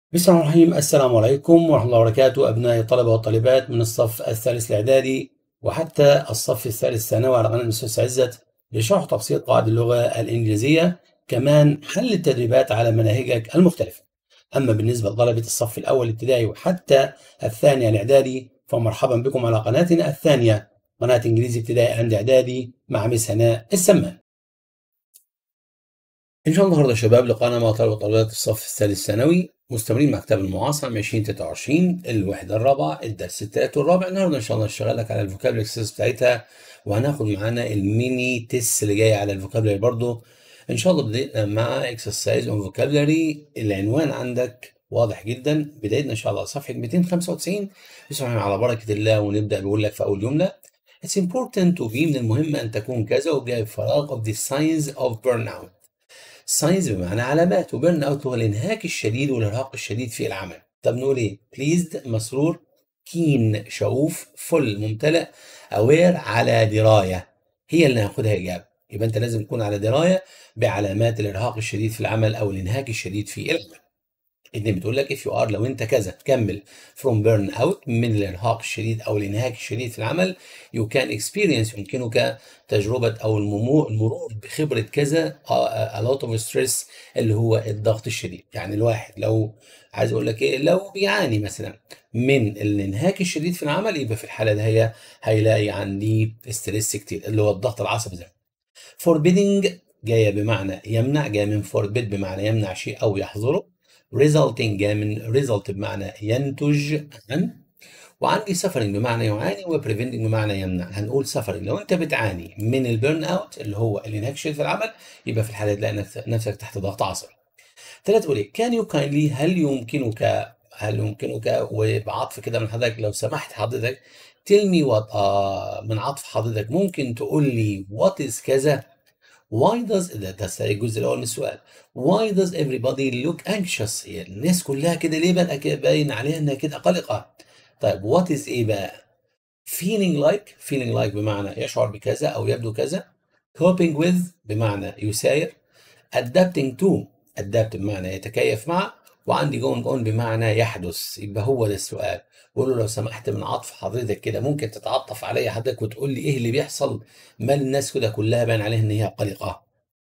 بسم الله الرحمن الرحيم السلام عليكم ورحمة الله وبركاته أبناء الطلبة والطالبات من الصف الثالث الإعدادي وحتى الصف الثالث ثانوي على قناة الأستاذ عزت لشرح تفصيل قواعد اللغة الإنجليزية كمان حل التدريبات على مناهجك المختلفة أما بالنسبة لطلبة الصف الأول الابتدائي وحتى الثاني الإعدادي فمرحبا بكم على قناتنا الثانية قناة إنجليزي ابتدائي عند إعدادي مع مس هناء السمان إن شاء الله النهارده يا شباب لقانا مع طلبة وطالبات الصف الثالث ثانوي مستمرين مع كتاب المعاصر 2023 الوحدة الرابعة الدرس الثالث والرابع النهارده إن شاء الله هشتغل لك على الفوكابلري اكسس بتاعتها وهناخد معانا الميني تيست اللي جاي على الفوكابلري برضه إن شاء الله بدايتنا مع اكسرسايز اون فوكابلري العنوان عندك واضح جدا بدايتنا إن شاء الله صفحة 295 بسم الله على بركة الله ونبدأ بيقول لك في أول جملة It's important to be من المهم أن تكون كذا وجايب فراغ of the signs of burnout ساينز بمعنى علامات وبرن اوت هو الانهاك الشديد والارهاق الشديد في العمل طب نقول ايه بليزد مسرور كين شغوف فل ممتلئ اوير على درايه هي اللي هناخدها اجابه يبقى انت لازم تكون على درايه بعلامات الارهاق الشديد في العمل او الانهاك الشديد في العمل اتنين بتقول لك if you are لو انت كذا تكمل from burn out من الارهاق الشديد او الانهاك الشديد في العمل you can experience يمكنك تجربة او الممو- المرور بخبرة كذا uh, a lot of stress اللي هو الضغط الشديد يعني الواحد لو عايز اقول لك ايه لو بيعاني مثلا من الانهاك الشديد في العمل يبقى في الحالة دي هي هيلاقي عندي ستريس كتير اللي هو الضغط العصبي زي forbidding جاية بمعنى يمنع جاية من forbid بمعنى يمنع شيء أو يحظره resulting جاية من result بمعنى ينتج عن وعندي suffering بمعنى يعاني و preventing بمعنى يمنع هنقول suffering لو انت بتعاني من البيرن اوت اللي هو الانهاك الشديد في العمل يبقى في الحالة تلاقي نفس- نفسك تحت ضغط عصبي ثلاثة تقول ايه can you kindly هل يمكنك هل يمكنك وبعطف كده من حضرتك لو سمحت حضرتك tell me what آه من عطف حضرتك ممكن تقول لي what is كذا why does ده ده الجزء الاول من السؤال why does everybody look anxious هي الناس كلها كده ليه بقى كده باين عليها انها كده قلقة طيب what is ايه بقى feeling like feeling like بمعنى يشعر بكذا او يبدو كذا coping with بمعنى يساير adapting to adapt بمعنى يتكيف مع وعندي going on بمعنى يحدث يبقى هو ده السؤال بقول له لو سمحت من عطف حضرتك كده ممكن تتعطف عليا حضرتك وتقول لي ايه اللي بيحصل مال الناس كده كلها باين عليها ان هي قلقه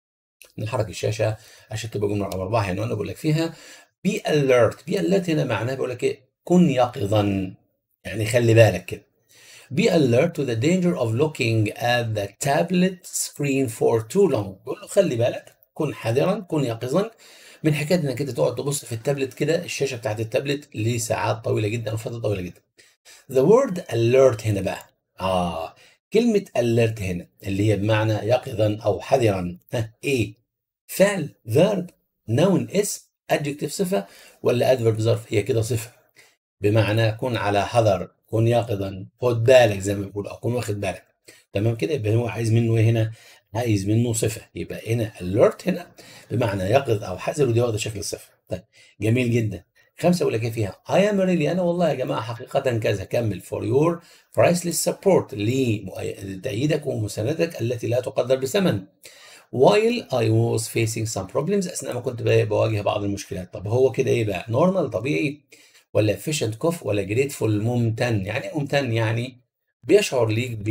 نحرك الشاشه عشان تبقى جمله رقم اربعه يعني انا بقول لك فيها be alert be alert هنا معناها بقول لك ايه كن يقظا يعني خلي بالك كده Be alert to the danger of looking at the tablet screen for too long. بقول له خلي بالك كن حذرا كن يقظا من حكايه انك انت تقعد تبص في التابلت كده الشاشه بتاعت التابلت لساعات طويله جدا وفتره طويله جدا. The word alert هنا بقى اه كلمه alert هنا اللي هي بمعنى يقظا او حذرا ها ايه؟ فعل verb noun اسم adjective صفه ولا adverb ظرف هي كده صفه بمعنى كن على حذر كن يقظا خد بالك زي ما بيقول او كن واخد بالك تمام كده يبقى هو عايز منه ايه هنا عايز منه صفه يبقى هنا alert هنا بمعنى يقظ او حذر ودي واخده شكل الصفه طيب جميل جدا خمسه اقول لك ايه فيها I am really انا والله يا جماعه حقيقه كذا كمل for your priceless support لتأييدك ومساندتك التي لا تقدر بثمن while I was facing some problems اثناء ما كنت بواجه بعض المشكلات طب هو كده ايه بقى normal طبيعي ولا efficient كف ولا grateful ممتن يعني ايه ممتن يعني بيشعر ليك ب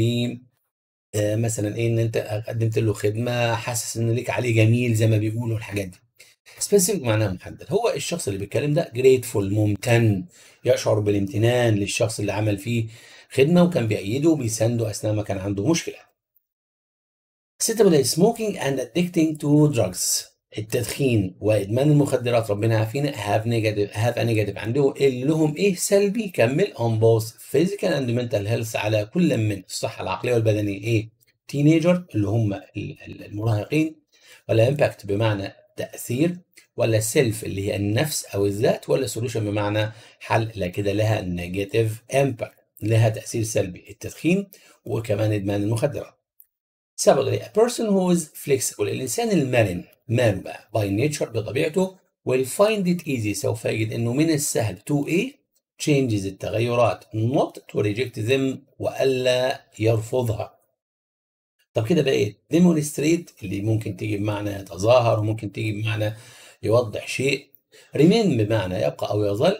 آه، مثلا ايه ان انت قدمت له خدمه حاسس ان ليك عليه جميل زي ما بيقولوا الحاجات دي سبيسيفيك معناها محدد هو الشخص اللي بيتكلم ده grateful ممتن يشعر بالامتنان للشخص اللي عمل فيه خدمه وكان بيأيده وبيسانده اثناء ما كان عنده مشكله ستة بقى smoking and addicting to drugs التدخين وادمان المخدرات ربنا يعافينا have negative have a negative عنده اللي لهم ايه سلبي كمل on both physical and mental health على كل من الصحه العقليه والبدنيه ايه تينيجر اللي هم ال- ال- المراهقين ولا impact بمعنى تاثير ولا سيلف اللي هي النفس او الذات ولا سولوشن بمعنى حل لا كده لها نيجاتيف امباكت لها تاثير سلبي التدخين وكمان ادمان المخدرات سبب a person who is flexible الإنسان المرن ماله بقى by nature بطبيعته will find it easy سوف يجد إنه من السهل to إيه changes التغيرات not to reject them وألا يرفضها طب كده بقى إيه demonstrate اللي ممكن تيجي بمعنى يتظاهر وممكن تيجي بمعنى يوضح شيء remain بمعنى يبقى أو يظل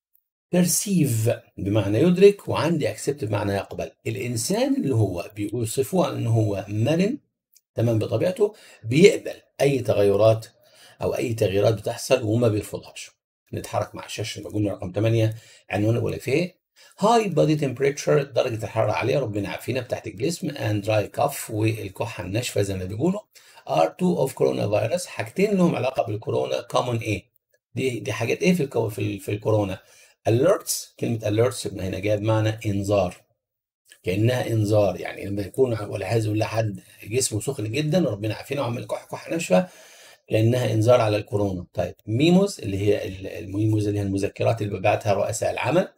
perceive بمعنى يدرك وعندي accept بمعنى يقبل الإنسان اللي هو بيوصفوه عن إن هو مرن تمام بطبيعته بيقبل أي تغيرات أو أي تغييرات بتحصل وما بيرفضهاش نتحرك مع الشاشة المجموعة رقم 8 عنوان بيقول لك فيه هاي بادي تمبريتشر درجة الحرارة عالية ربنا عافينا بتاعت الجسم اند دراي كاف والكحة الناشفة زي ما بيقولوا ار 2 اوف كورونا فيروس حاجتين لهم علاقة بالكورونا كومون ايه دي دي حاجات ايه في الكو في, ال- في الكورونا alerts كلمة alerts من هنا جايه بمعنى انذار كأنها انذار يعني لما يكون والعياذ بالله حد جسمه سخن جدا وربنا عافينا وعمل كح كحة ناشفة لانها انذار على الكورونا طيب ميموز اللي هي ال- الميموز اللي هي المذكرات اللي بيبعتها رؤساء العمل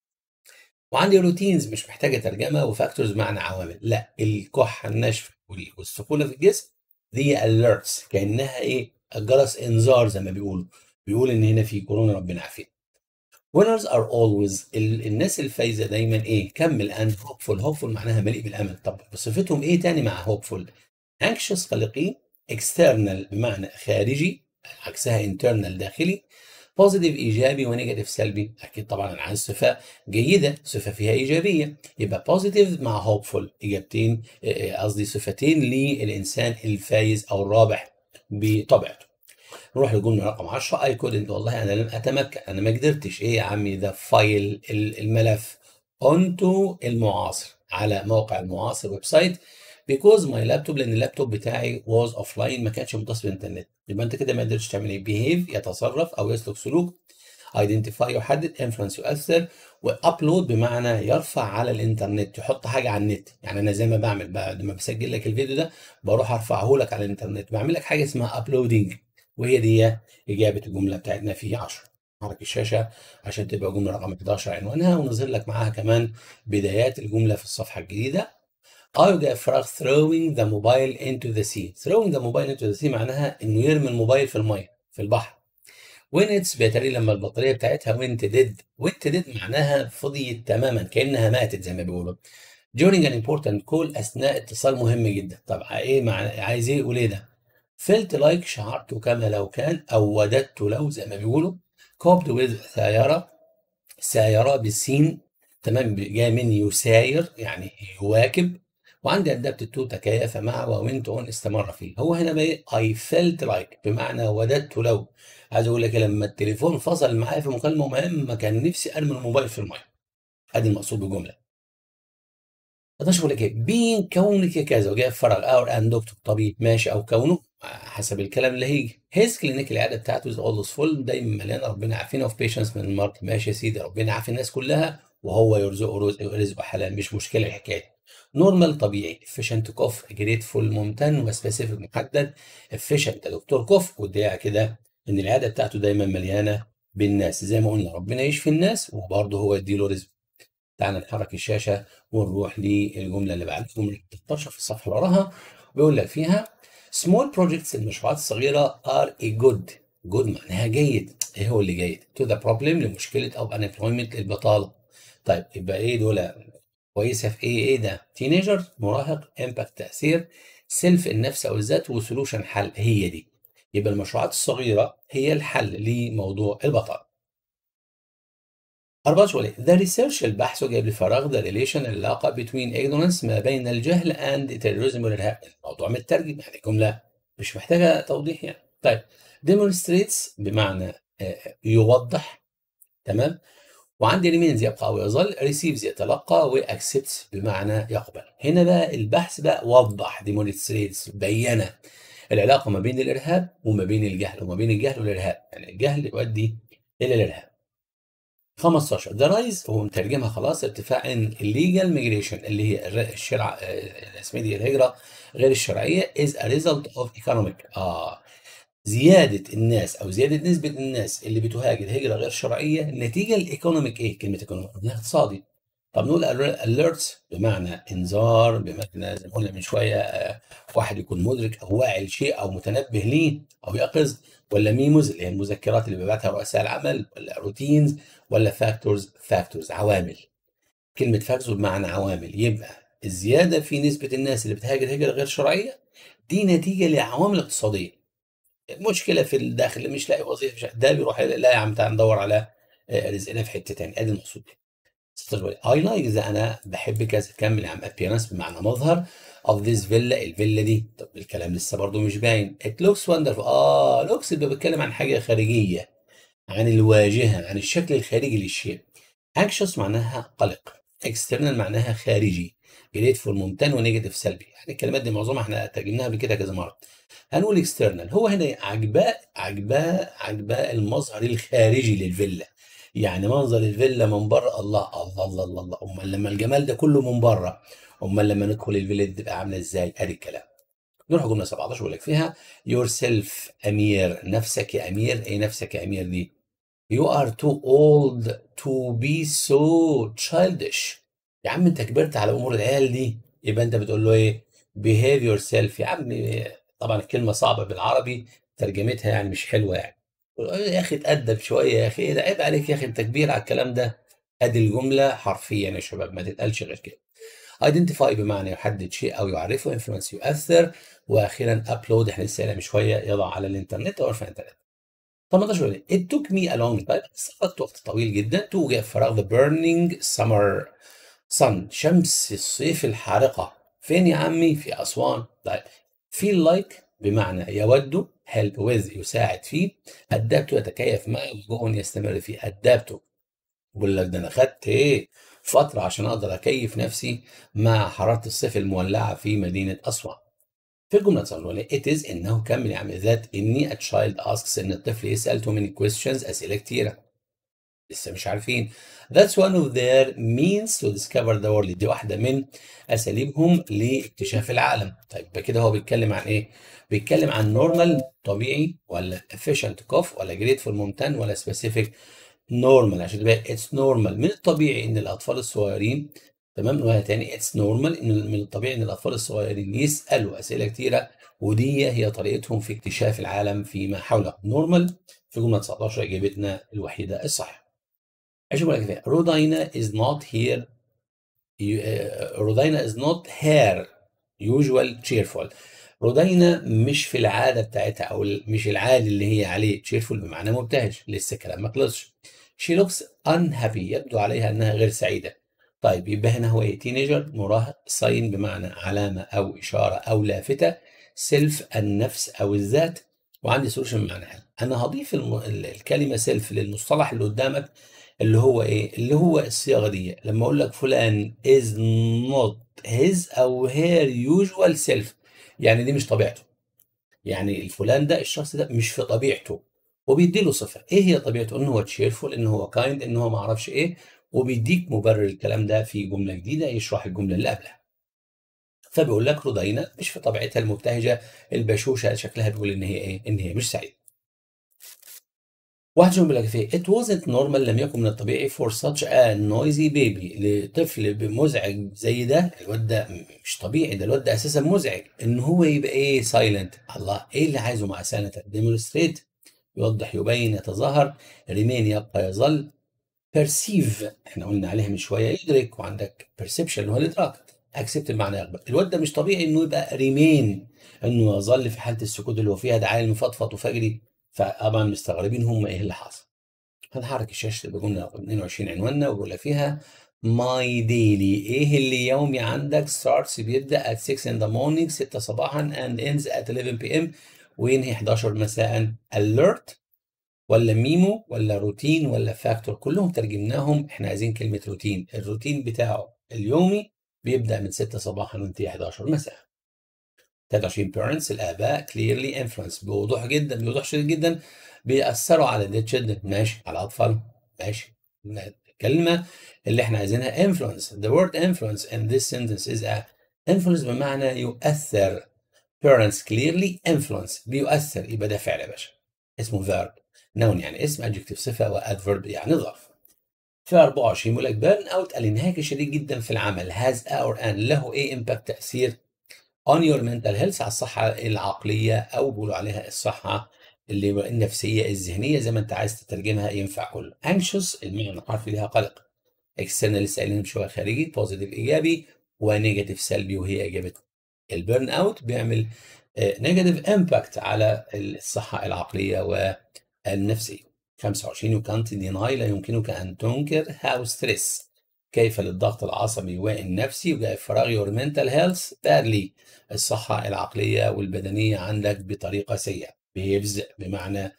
وعندي روتينز مش محتاجه ترجمه وفاكتورز معنى عوامل لا الكحه الناشفه وال- والسخونه في الجسم دي alerts كانها ايه جرس انذار زي ما بيقولوا بيقول ان هنا في كورونا ربنا عافينا winners are always ال- الناس الفايزه دايما ايه كمل and hopeful hopeful معناها مليء بالامل طب بصفتهم ايه تاني مع hopeful anxious قلقين external بمعنى خارجي عكسها internal داخلي بوزيتيف ايجابي ونيجاتيف سلبي اكيد طبعا انا عايز صفه جيده صفه فيها ايجابيه يبقى بوزيتيف مع هوبفول اجابتين آه، قصدي صفتين للانسان الفايز او الرابح بطبيعته نروح للجمله رقم 10 اي كودنت والله انا لم اتمكن انا ما قدرتش ايه يا عمي ده فايل ال- الملف اونتو المعاصر على موقع المعاصر ويب سايت بيكوز ماي لابتوب لان اللابتوب بتاعي واز اوف لاين ما كانش متصل بالانترنت يبقى انت كده ما قدرتش تعمل ايه بيهيف يتصرف او يسلك سلوك ايدنتيفاي يحدد انفلونس يؤثر وابلود بمعنى يرفع على الانترنت يحط حاجه على النت يعني انا زي ما بعمل بعد ما بسجل لك الفيديو ده بروح ارفعه لك على الانترنت بعمل لك حاجه اسمها ابلودنج وهي دي اجابه الجمله بتاعتنا في 10 حرك الشاشه عشان تبقى جمله رقم 11 عنوانها ونظهر لك معاها كمان بدايات الجمله في الصفحه الجديده أيوة فراغ throwing the mobile into the sea throwing the mobile into the sea معناها إنه يرمي الموبايل في المية في البحر when it's بيتهيألي لما البطارية بتاعتها went dead went dead معناها فضيت تماما كأنها ماتت زي ما بيقولوا during an important call أثناء اتصال مهم جدا طب إيه مع عايز إيه يقول إيه ده felt like شعرت كما لو كان أو وددت لو زي ما بيقولوا coped with سيارة سايرة بالسين تمام جاي من يساير يعني يواكب وعندي ادابت تو تكيف مع ووينت اون استمر فيه هو هنا بقى اي فيلت لايك بمعنى وددت لو عايز اقول لك لما التليفون فصل معايا في مكالمه مهمه كان نفسي ارمي الموبايل في الميه ادي المقصود بالجمله 11 بيقول لك ايه بين كونك كذا وجاي فرغ اور اند دكتور طبيب ماشي او كونه حسب الكلام اللي هيجي هيز كلينيك العياده بتاعته از اولويز فول دايما مليانه ربنا عافينا اوف بيشنس من المرض ماشي يا سيدي ربنا عافي الناس كلها وهو يرزقه رزق رزقه حلال مش مشكله الحكايه نورمال طبيعي efficient كوف جريتفول ممتن وسبيسيفيك محدد efficient دكتور كوف وادعي كده ان العياده بتاعته دايما مليانه بالناس زي ما قلنا ربنا يشفي الناس وبرضه هو يديله رزق تعالى نحرك الشاشه ونروح للجمله اللي بعدها جمله 13 في الصفحه اللي وراها بيقول لك فيها small projects المشروعات الصغيره are a good good معناها جيد ايه هو اللي جيد to the problem لمشكله او unemployment البطاله طيب يبقى ايه دول كويسه في ايه ايه ده تينيجر مراهق امباكت تاثير سيلف النفس او الذات وسولوشن حل هي دي يبقى المشروعات الصغيره هي الحل لموضوع البطاله 14 وليه ذا ريسيرش البحث جايب لي فراغ ذا ريليشن العلاقه بين ignorance ما بين الجهل اند terrorism والارهاب الموضوع مترجم يعني جمله مش محتاجه توضيح يعني طيب demonstrates بمعنى آه، يوضح تمام وعندي remains يبقى او يظل receives يتلقى واكسبتس بمعنى يقبل هنا بقى البحث بقى وضح demonstrates بين العلاقه ما بين الارهاب وما بين الجهل وما بين الجهل والارهاب يعني الجهل يؤدي الى الارهاب 15 ده رايز هو مترجمها خلاص ارتفاع الليجال ميجريشن اللي هي الر- الشرع آه، اسمها دي الهجره غير الشرعيه is a result of economic اه زياده الناس او زياده نسبه الناس اللي بتهاجر هجره غير شرعيه نتيجه الايكونوميك ايه كلمه ايكونوميك اقتصادي طب نقول alerts بمعنى انذار بمعنى زي ما قلنا من شويه آه، واحد يكون مدرك او واعي لشيء او متنبه ليه او يقظ ولا ميموز اللي هي المذكرات اللي بيبعتها رؤساء العمل ولا روتينز ولا فاكتورز فاكتورز عوامل كلمه فاكتورز بمعنى عوامل يبقى الزياده في نسبه الناس اللي بتهاجر هجره غير شرعيه دي نتيجه لعوامل اقتصاديه مشكله في الداخل مش لاقي وظيفه مش ده بيروح لا يا عم تعال ندور على آه، رزقنا في حته تاني ادي المقصود اي لايك ذا انا بحب كذا كمل يا عم appearance بمعنى مظهر of this villa الفيلا دي طب الكلام لسه برضو مش باين it looks wonderful اه looks يبقى بيتكلم عن حاجه خارجيه عن الواجهه عن الشكل الخارجي للشيء anxious معناها قلق external معناها خارجي grateful ممتن ونيجاتيف سلبي يعني الكلمات دي معظمها احنا ترجمناها قبل كده كذا مره هنقول اكسترنال هو هنا عجباه عجباه عجباه المظهر الخارجي للفيلا يعني منظر الفيلا من بره الله الله الله الله, الله. امال لما الجمال ده كله من بره امال لما ندخل الفيلا دي تبقى عامله ازاي ادي الكلام نروح جمله 17 بيقول لك فيها يور سيلف امير نفسك يا امير ايه نفسك يا امير دي You are too old to be so childish يا عم انت كبرت على امور العيال دي يبقى انت بتقول له ايه behave yourself يا عم طبعا الكلمه صعبه بالعربي ترجمتها يعني مش حلوه يعني يا اخي اتأدب شويه يا اخي ده عيب عليك يا اخي انت كبير على الكلام ده ادي الجمله حرفيا يا شباب ما تتقالش غير كده identify بمعنى يحدد شيء او يعرفه influence يؤثر واخيرا upload احنا لسه قايلها من شويه يضع على الانترنت او في الانترنت 18 يقول it took me a long time استغرقت وقت طويل جدا to get فراغ the burning summer sun شمس الصيف الحارقة فين يا عمي في أسوان طيب feel like بمعنى يود help with يساعد فيه adapt يتكيف معه وجوه يستمر فيه adapt بقول لك ده انا خدت ايه فترة عشان اقدر اكيف نفسي مع حرارة الصيف المولعة في مدينة أسوان في الجملة الأولى it is إنه كمل يا عم ذات إني a child asks إن الطفل يسأل too many questions أسئلة كتيرة لسه مش عارفين That's one of their means to discover the world دي واحدة من أساليبهم لاكتشاف العالم طيب يبقى كده هو بيتكلم عن إيه؟ بيتكلم عن normal طبيعي ولا efficient cough ولا grateful ممتن ولا specific normal عشان تبقى it's normal من الطبيعي إن الأطفال الصغيرين تمام نقولها تاني it's normal إن من الطبيعي إن الأطفال الصغيرين يسألوا أسئلة كتيرة ودي هي طريقتهم في اكتشاف العالم فيما حولهم normal في جملة 19 إجابتنا الوحيدة الصحيحة ايش بقول لك رودينا is not here رودينا is not her usual cheerful رودينا مش في العادة بتاعتها أو مش العادي اللي هي عليه cheerful بمعنى مبتهج لسه الكلام ما خلصش she looks unhappy يبدو عليها أنها غير سعيدة طيب يبقى هنا هو ايه تينيجر مراهق ساين بمعنى علامة أو إشارة أو لافتة سيلف النفس أو الذات وعندي سولوشن بمعنى أنا هضيف الم... الكلمة سيلف للمصطلح اللي قدامك اللي هو ايه اللي هو الصياغه دي لما اقول لك فلان is not his او her usual self يعني دي مش طبيعته يعني الفلان ده الشخص ده مش في طبيعته وبيدي له صفه ايه هي طبيعته ان هو تشيرفول ان هو كايند ان هو ما اعرفش ايه وبيديك مبرر الكلام ده في جمله جديده يشرح الجمله اللي قبلها فبيقول لك رودينا مش في طبيعتها المبتهجه البشوشه شكلها بيقول ان هي ايه ان هي مش سعيده واحد بيقول لك فيه it wasn't normal لم يكن من الطبيعي for such a noisy baby لطفل مزعج زي ده الواد ده مش طبيعي ده الواد ده اساسا مزعج ان هو يبقى ايه silent الله ايه اللي عايزه مع silent demonstrate يوضح يبين يتظاهر remain يبقى يظل perceive احنا قلنا عليها من شويه يدرك وعندك perception اللي هو الادراك accept بمعنى يقبل الواد ده مش طبيعي انه يبقى remain انه يظل في حاله السكوت اللي هو فيها ده عيل مفضفض وفجري فطبعا مستغربين هم ايه اللي حصل هنحرك الشاشه تبقى جمله 22 عنواننا ويقول فيها ماي ديلي ايه اللي يومي عندك starts بيبدا at 6 in the morning 6 صباحا and ends at 11 pm وينهي 11 مساء alert ولا ميمو ولا روتين ولا فاكتور كلهم ترجمناهم احنا عايزين كلمه روتين الروتين بتاعه اليومي بيبدا من 6 صباحا وينتهي 11 مساء 23 parents الآباء clearly influence بوضوح جدا بوضوح شديد جدا بيأثروا على the children ماشي على الأطفال ماشي الكلمة اللي احنا عايزينها influence the word influence in this sentence is a influence بمعنى يؤثر parents clearly influence بيؤثر يبقى ده فعل يا باشا اسمه verb noun يعني اسم adjective صفة و adverb يعني ظرف في 24 بيقول لك بيرن اوت الانهاك الشديد جدا في العمل has or an له ايه impact تأثير on your mental health على الصحة العقلية أو بيقولوا عليها الصحة اللي النفسية الذهنية زي ما أنت عايز تترجمها ينفع كله. anxious المعنى الحرفي ليها قلق. external لسه قايلين شوية خارجي positive إيجابي ونيجاتيف سلبي وهي إجابته. البيرن أوت بيعمل نيجاتيف امباكت على الصحة العقلية والنفسية 25 you can't deny لا يمكنك أن تنكر how stress كيف للضغط العصبي والنفسي وجاء فراغ your mental health badly الصحة العقلية والبدنية عندك بطريقة سيئة behaves بمعنى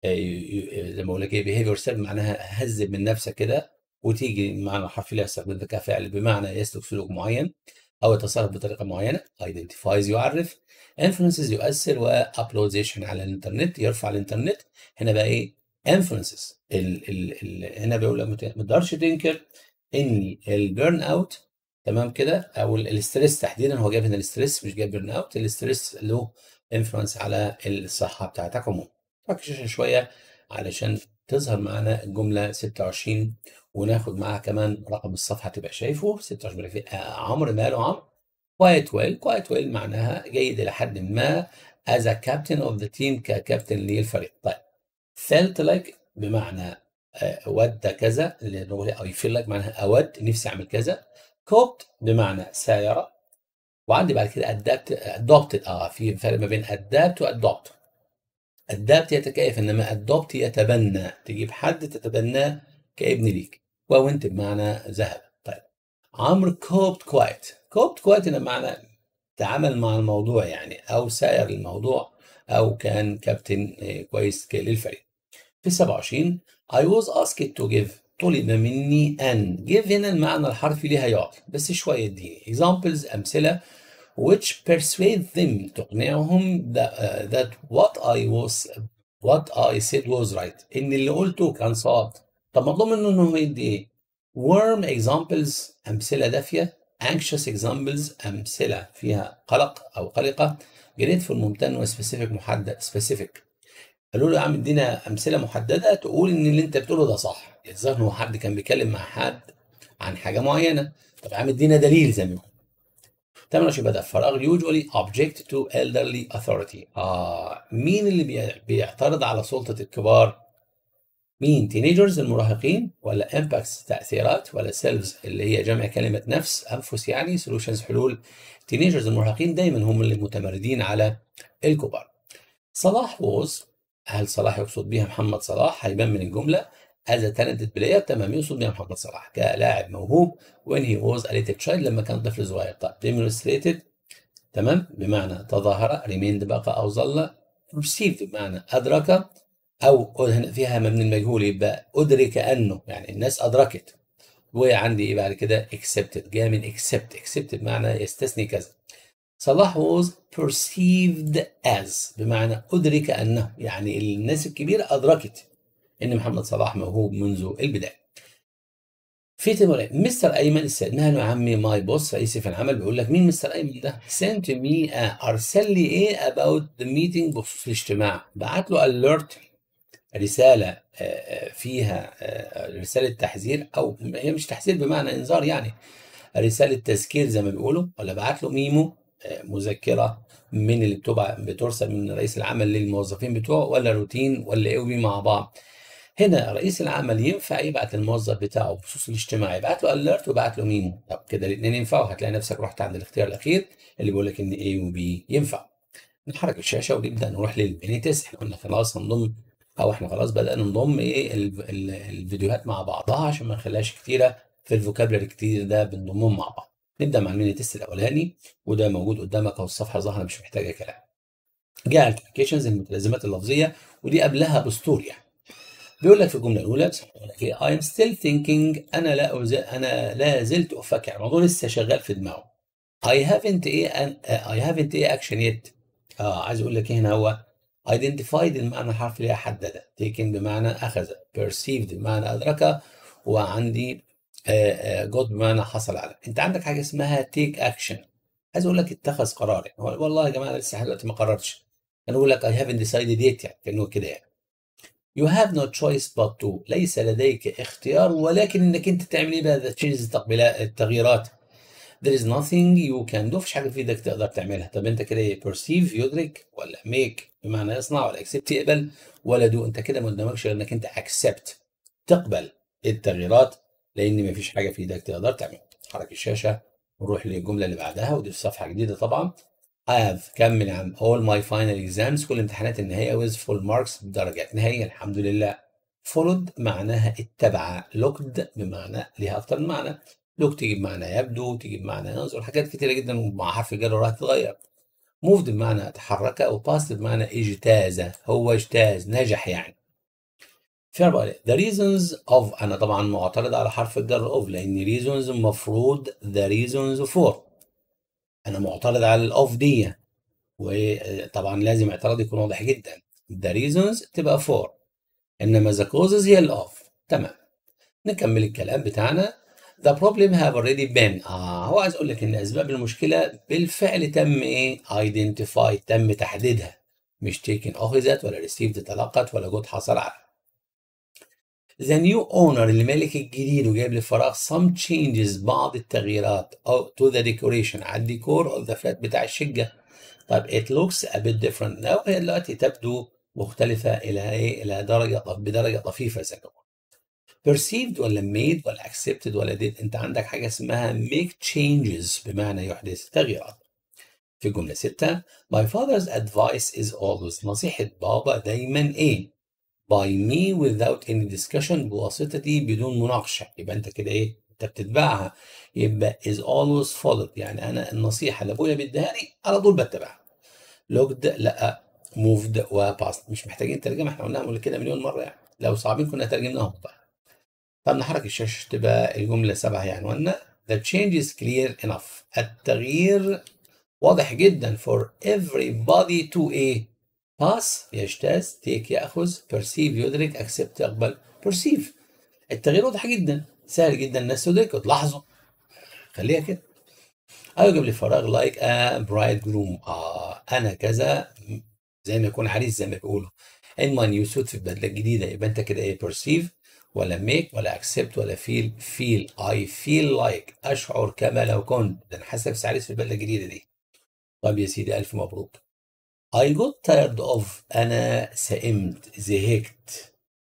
زي ما بقول لك ايه behavior self معناها هذب من نفسك كده وتيجي معنى الحرف اللي يستخدم ذكاء فعل بمعنى يسلك سلوك معين او يتصرف بطريقه معينه identifies يعرف influences يؤثر وابلوديشن على الانترنت يرفع على الانترنت هنا بقى ايه influences ال ال ال هنا بيقول لك ما تقدرش تنكر ان البيرن اوت تمام كده او الاستريس تحديدا هو جايب هنا الاستريس مش جايب بيرن اوت الاستريس له انفلونس على الصحه بتاعتك عموما ركز شويه علشان تظهر معانا الجمله 26 وناخد معاها كمان رقم الصفحه تبقى شايفه 26 في عمرو ماله عمرو كوايت ويل كوايت ويل معناها جيد الى حد ما as a captain of the team ككابتن للفريق طيب felt like بمعنى ود كذا اللي نقول او يفيل لك معناها اود نفسي اعمل كذا كوبت بمعنى سايره وعندي بعد كده ادابت ادوبتد اه في فرق ما بين ادابت وادوبت ادابت يتكيف انما ادوبت يتبنى تجيب حد تتبناه كابن ليك وانت بمعنى ذهب طيب عمرو كوبت كوايت كوبت كوايت هنا معنى تعامل مع الموضوع يعني او ساير الموضوع او كان كابتن كويس للفريق في 27 I was asked to give طلب مني أن give هنا المعنى الحرفي لها يعطي بس شوية اديني examples أمثلة which persuade them تقنعهم that, uh, that what I was what I said was right إن اللي قلته كان صواب طب مطلوب منه إنه يدي إيه؟ warm examples أمثلة دافية anxious examples أمثلة فيها قلق أو قلقة grateful ممتن وسبيسيفيك محدد specific قالوا له يا عم ادينا امثله محدده تقول ان اللي انت بتقوله ده صح الظاهر ان هو حد كان بيتكلم مع حد عن حاجه معينه طب يا عم ادينا دليل زي ما هو تمام عشان بدا فراغ usually object to elderly authority اه مين اللي بيعترض على سلطه الكبار مين تينيجرز المراهقين ولا امباكتس تاثيرات ولا سيلفز اللي هي جمع كلمه نفس انفس يعني سولوشنز حلول تينيجرز المراهقين دايما هم اللي متمردين على الكبار صلاح ووز هل صلاح يقصد بها محمد صلاح هيبان من الجمله as a talented player تمام يقصد بها محمد صلاح كلاعب موهوب when he was a little child لما كان طفل صغير طيب demonstrated تمام بمعنى تظاهر remained بقى او ظل perceived بمعنى ادرك او هنا فيها مبني المجهول يبقى ادرك انه يعني الناس ادركت وعندي ايه بعد كده accepted جاء من accept accept بمعنى يستثني كذا صلاح was perceived as بمعنى أدرك أنه يعني الناس الكبيرة أدركت أن محمد صلاح موهوب منذ البداية. في تمرين مستر أيمن استأذنها له عمي ماي بوس رئيسي في العمل بيقول لك مين مستر أيمن ده؟ sent me a أرسل لي إيه about the meeting بخصوص الاجتماع بعت له alert رسالة فيها رسالة تحذير أو هي مش تحذير بمعنى إنذار يعني رسالة تذكير زي ما بيقولوا ولا بعت له ميمو مذكره من اللي بتبع بترسل من رئيس العمل للموظفين بتوعه ولا روتين ولا ايه مع بعض هنا رئيس العمل ينفع يبعت للموظف بتاعه بخصوص الاجتماع يبعت له اليرت ويبعت له ميمو طب كده الاثنين ينفعوا هتلاقي نفسك رحت عند الاختيار الاخير اللي بيقول لك ان A و B ينفع نحرك الشاشه ونبدا نروح للميني تيست احنا قلنا خلاص هنضم او احنا خلاص بدانا نضم ايه الفيديوهات مع بعضها عشان ما نخليهاش كتيره في الفوكابلري كتير ده بنضمهم مع بعض نبدا مع الميني تيست الاولاني وده موجود قدامك اهو الصفحه ظاهره مش محتاجه كلام جاء الابلكيشنز المتلازمات اللفظيه ودي قبلها بسطور يعني بيقول لك في الجمله الاولى بيقول لك ايه I am still thinking انا لا أزل انا لا زلت افكر الموضوع لسه شغال في دماغه I haven't ايه I haven't ايه action yet اه عايز اقول لك هنا هو identified المعنى الحرفي اللي هي حدد taken بمعنى اخذ perceived بمعنى ادرك وعندي جود بمعنى حصل على انت عندك حاجه اسمها تيك اكشن عايز اقول لك اتخذ قرار يعني والله يا جماعه لسه لحد دلوقتي ما قررتش انا اقول لك I haven't decided yet يعني كانه كده يعني You have no choice but to ليس لديك اختيار ولكن انك انت تعمل ايه بقى تشينج التغييرات There is nothing you can do مفيش حاجه في ايدك تقدر تعملها طب انت كده ايه perceive يدرك ولا make بمعنى يصنع ولا accept يقبل ولا do انت كده ما قدامكش غير انك انت accept تقبل التغييرات لان مفيش حاجه في ايدك تقدر تعملها حرك الشاشه ونروح للجمله اللي بعدها ودي في صفحه جديده طبعا I have كمل يا عم all my final exams كل امتحانات النهائية with full marks بدرجات نهائية الحمد لله followed معناها اتبع looked بمعنى ليها أكتر من معنى look تيجي بمعنى يبدو تيجي بمعنى ينظر حاجات كتيرة جدا ومع حرف الجر وراها تتغير moved بمعنى تحرك و passed بمعنى اجتاز هو اجتاز نجح يعني في أربعة the reasons of أنا طبعا معترض على حرف الجر of لأن reasons المفروض the reasons for أنا معترض على الأوف دي وطبعا لازم اعتراض يكون واضح جدا the reasons تبقى for إنما the causes هي الأوف تمام نكمل الكلام بتاعنا The problem have already been آه هو عايز أقول لك إن أسباب المشكلة بالفعل تم إيه؟ identified تم تحديدها مش taken أخذت ولا received تلقت ولا جود حصل على The new owner المالك الجديد وجايب لي فراغ some changes بعض التغييرات أو to the decoration على الديكور of the flat بتاع الشقة طيب it looks a bit different now هي دلوقتي تبدو مختلفة إلى إيه؟ إلى درجة بدرجة طفيفة زي ما perceived ولا made ولا accepted ولا did انت عندك حاجة اسمها make changes بمعنى يحدث تغييرات في الجملة ستة my father's advice is always نصيحة بابا دايما ايه by me without any discussion بواسطتي بدون مناقشة يبقى انت كده ايه انت بتتبعها يبقى is always followed يعني انا النصيحة اللي ابويا بيديها لي على طول بتبعها looked لا moved وباست مش محتاجين ترجمة احنا قلناها قبل كده مليون مرة يعني لو صعبين كنا ترجمناهم طيب طب نحرك الشاشة تبقى الجملة سبعة هي عنواننا The change is clear enough التغيير واضح جدا for everybody to a pass يجتاز take يأخذ perceive يدرك accept يقبل perceive التغيير واضح جدا سهل جدا الناس تدركه تلاحظه خليها كده أوجب لفراغ like a bridegroom آه أنا كذا زي ما يكون عريس زي ما بيقولوا in my new suit في البدلة الجديدة يبقى أنت كده إيه perceive ولا make ولا accept ولا feel feel I feel like أشعر كما لو كنت ده أنا حاسس نفسي عريس في البدلة الجديدة دي طب يا سيدي ألف مبروك I got tired of أنا سئمت زهقت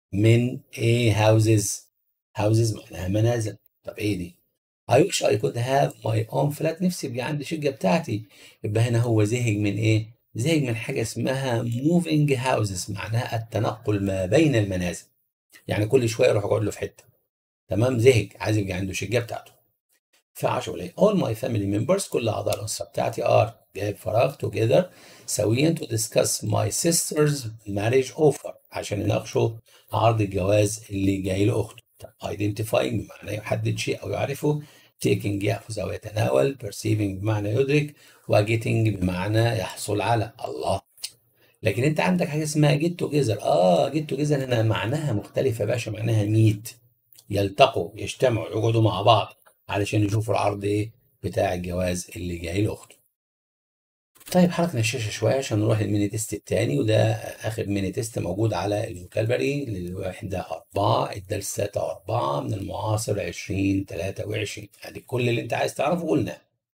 من إيه houses houses معناها منازل طب إيه دي I wish I could have my own flat نفسي يبقى عندي شقة بتاعتي يبقى هنا هو زهق من إيه زهق من حاجة اسمها moving houses معناها التنقل ما بين المنازل يعني كل شويه يروح يقعد له في حته تمام زهق عايز يبقى عنده شقه بتاعته فعشوا ليه all my family members كل اعضاء الاسره بتاعتي are جايب فراغ together سويا to discuss my sister's marriage offer عشان يناقشوا عرض الجواز اللي جاي لاخته identifying بمعنى يحدد شيء او يعرفه taking ياخذ او يتناول perceiving بمعنى يدرك وgetting بمعنى يحصل على الله لكن انت عندك حاجه اسمها جيت توجذر اه جيت توجذر هنا معناها مختلفه يا باشا معناها ميت يلتقوا يجتمعوا يقعدوا مع بعض علشان يشوفوا العرض ايه بتاع الجواز اللي جاي لاخته طيب حركنا الشاشه شويه عشان نروح للميني تيست الثاني وده اخر ميني تيست موجود على الفوكالبري للوحده أربعة الدرسات أربعة من المعاصر 2023 يعني كل اللي انت عايز تعرفه قلناه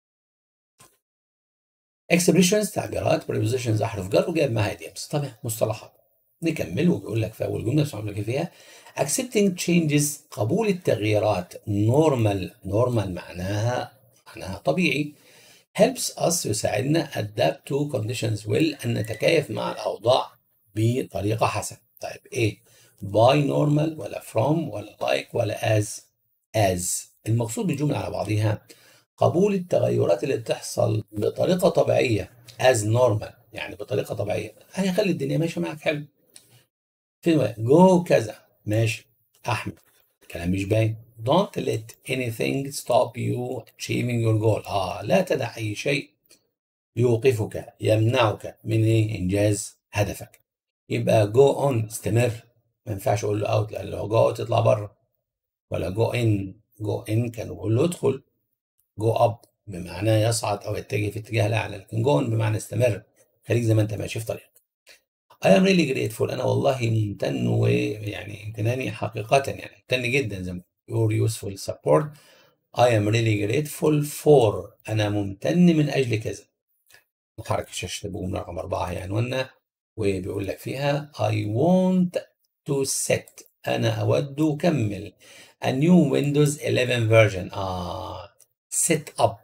اكسبريشنز تعبيرات prepositions احرف جر وجايب معاها idioms طبعا مصطلحات نكمل وبيقول لك في اول جمله بسم لك فيها accepting changes قبول التغييرات normal normal معناها معناها طبيعي helps us يساعدنا adapt to conditions well ان نتكيف مع الاوضاع بطريقه حسنه طيب ايه by normal ولا from ولا like ولا as as المقصود بالجمله على بعضها قبول التغيرات اللي بتحصل بطريقة طبيعية as normal يعني بطريقة طبيعية هيخلي الدنيا ماشية معاك حلو في جو كذا ماشي أحمد كلام مش باين don't let anything stop you achieving your goal آه لا تدع أي شيء يوقفك يمنعك من إيه إنجاز هدفك يبقى go on استمر ما ينفعش أقول له out لأن لو جو out تطلع بره ولا go in go in كان بقول له ادخل جو اب بمعنى يصعد او يتجه في اتجاه الاعلى لكن جون بمعنى استمر خليك زي ما انت ماشي في طريقك I am really grateful انا والله ممتن ويعني امتناني حقيقة يعني ممتن جدا زي ما your useful support I am really grateful for انا ممتن من اجل كذا نحرك الشاشة بجملة رقم أربعة هي عنواننا وبيقول لك فيها I want to set أنا أود أكمل a new Windows 11 version آه set up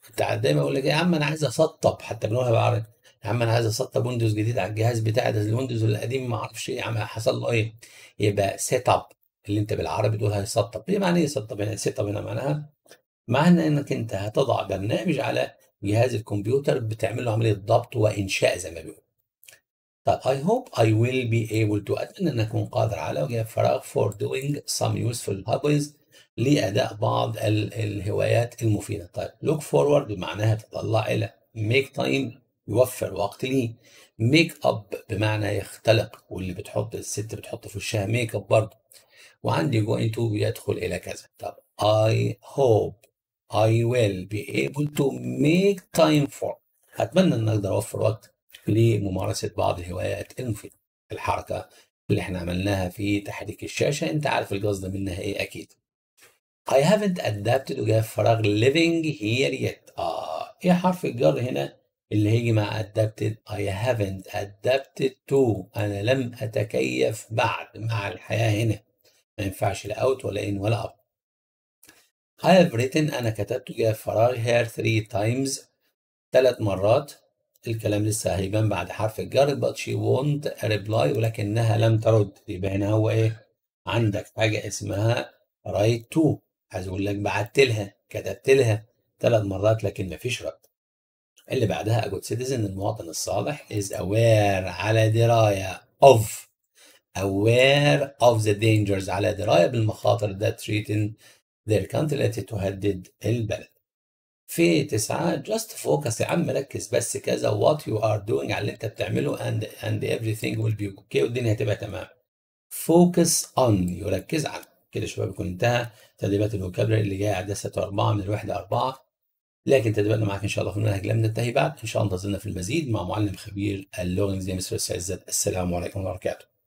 كنت دايما اقول لك يا عم انا عايز اسطب حتى بنقولها بالعربي يا عم انا عايز اسطب ويندوز جديد على الجهاز بتاعي ده الويندوز القديم ما اعرفش ايه يا عم حصل له ايه يبقى سيت اب اللي انت بالعربي تقول هيسطب ايه معنى ايه يسطب هنا سيت اب هنا معناها معنى انك انت هتضع برنامج على جهاز الكمبيوتر بتعمل له عمليه ضبط وانشاء زي ما بيقول طب I hope I will be able to أتمنى أن أكون قادر على وجه فراغ for doing some useful hobbies لأداء بعض ال الهوايات المفيدة طيب look forward بمعناها تطلع إلى make time يوفر وقت لي make up بمعنى يختلق واللي بتحط الست بتحط في وشها ميك اب برضه وعندي going to يدخل إلى كذا طب I hope I will be able to make time for أتمنى أن أقدر أوفر وقت لممارسة بعض الهوايات المفيدة الحركة اللي احنا عملناها في تحريك الشاشة انت عارف القصد منها ايه اكيد I haven't adapted وجاء فراغ living here yet اه ايه حرف الجر هنا اللي هيجي مع adapted I haven't adapted to انا لم اتكيف بعد مع الحياة هنا ما ينفعش لا out ولا in ولا up I have written انا كتبت جاء فراغ here three times ثلاث مرات الكلام لسه هيبان بعد حرف الجر but she won't reply ولكنها لم ترد يبقى هنا هو ايه عندك حاجة اسمها write to عايز اقول لك بعت لها كتبت لها ثلاث مرات لكن مفيش رد اللي بعدها a good citizen المواطن الصالح is aware على دراية of aware of the dangers على دراية بالمخاطر that threaten their country التي تهدد البلد في تسعة just focus يا عم ركز بس كذا what you are doing على اللي انت بتعمله and and everything will be okay والدنيا هتبقى تمام focus on يركز على كده شباب يكون انتهى تدريبات الفوكابلري اللي جايه على ستة أربعة من الوحدة أربعة لكن تدريباتنا معاك إن شاء الله في المنهج لم ننتهي بعد إن شاء الله انتظرنا في المزيد مع معلم خبير اللغة الإنجليزية مستر عزت السلام عليكم ورحمة الله وبركاته